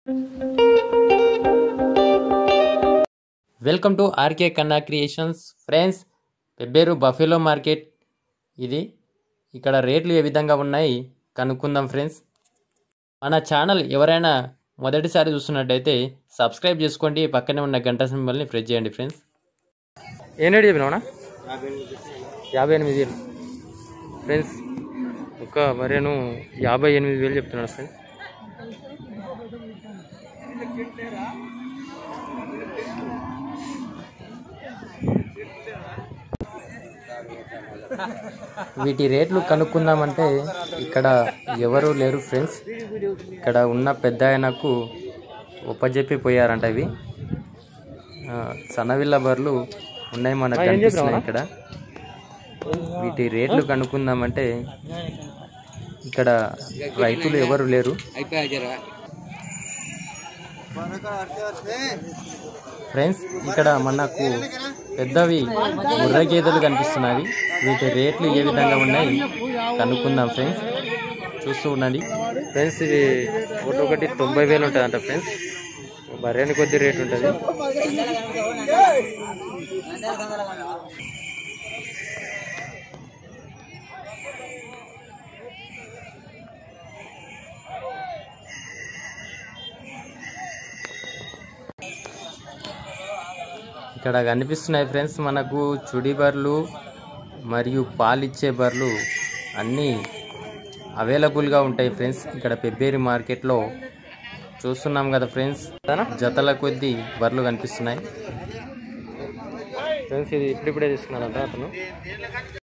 welcome to RK Kanna creations friends Pebbair buffalo market ఇది ఇక్కడ రేట్లు ఏ విధంగా ఉన్నాయి కనుక్కుందాం ఫ్రెండ్స్ మన ఛానల్ ఎవరైనా మొదటిసారి చూస్తున్నట్టయితే సబ్స్క్రైబ్ చేసుకోండి పక్కనే ఉన్న గంట సింబల్ని ప్రెస్ చేయండి ఫ్రెండ్స్ ఏం రేటు చెప్పినావునా యాభై ఎనిమిది వేలు ఫ్రెండ్స్ ఒక మరేను యాభై ఎనిమిది వేలు చెప్తున్నాడు ఫ్రెండ్స్ వీటి రేట్లు కనుక్కుందామంటే ఇక్కడ ఎవరు లేరు ఫ్రెండ్స్ ఇక్కడ ఉన్న పెద్ద ఆయనకు ఒప్పజెప్పి పోయారంట ఇవి ఆ, సన్నవిల్ల బర్లు ఉన్నాయి మనకు కనిపిస్తున్నాయి ఇక్కడ వీటి రేట్లు కనుక్కుందామంటే ఇక్కడ రైతులు ఎవరు లేరు ఫ్రెండ్స్ ఇక్కడ మనకు పెద్దవి ముర్ర గేదెలు కనిపిస్తున్నాయి వీటి రేట్లు ఏ విధంగా ఉన్నాయి కనుక్కుందాం ఫ్రెండ్స్ చూస్తూ ఉండండి ఫ్రెండ్స్ ఇది ఒకటి ఒకటి తొంభై వేలు ఉంటుందంట ఫ్రెండ్స్ బర్రెని కొద్ది రేట్ ఉంటుంది ఇక్కడ కనిపిస్తున్నాయి ఫ్రెండ్స్ మనకు చుడి బర్లు మరియు పాలిచ్చే బర్లు అన్నీ అవైలబుల్గా ఉంటాయి ఫ్రెండ్స్ ఇక్కడ పెబ్బేరి మార్కెట్లో చూస్తున్నాం కదా ఫ్రెండ్స్ జతల కొద్దీ బర్లు కనిపిస్తున్నాయి ఫ్రెండ్స్ ఇది ఇప్పుడిప్పుడే తీసుకున్నాడంట అతను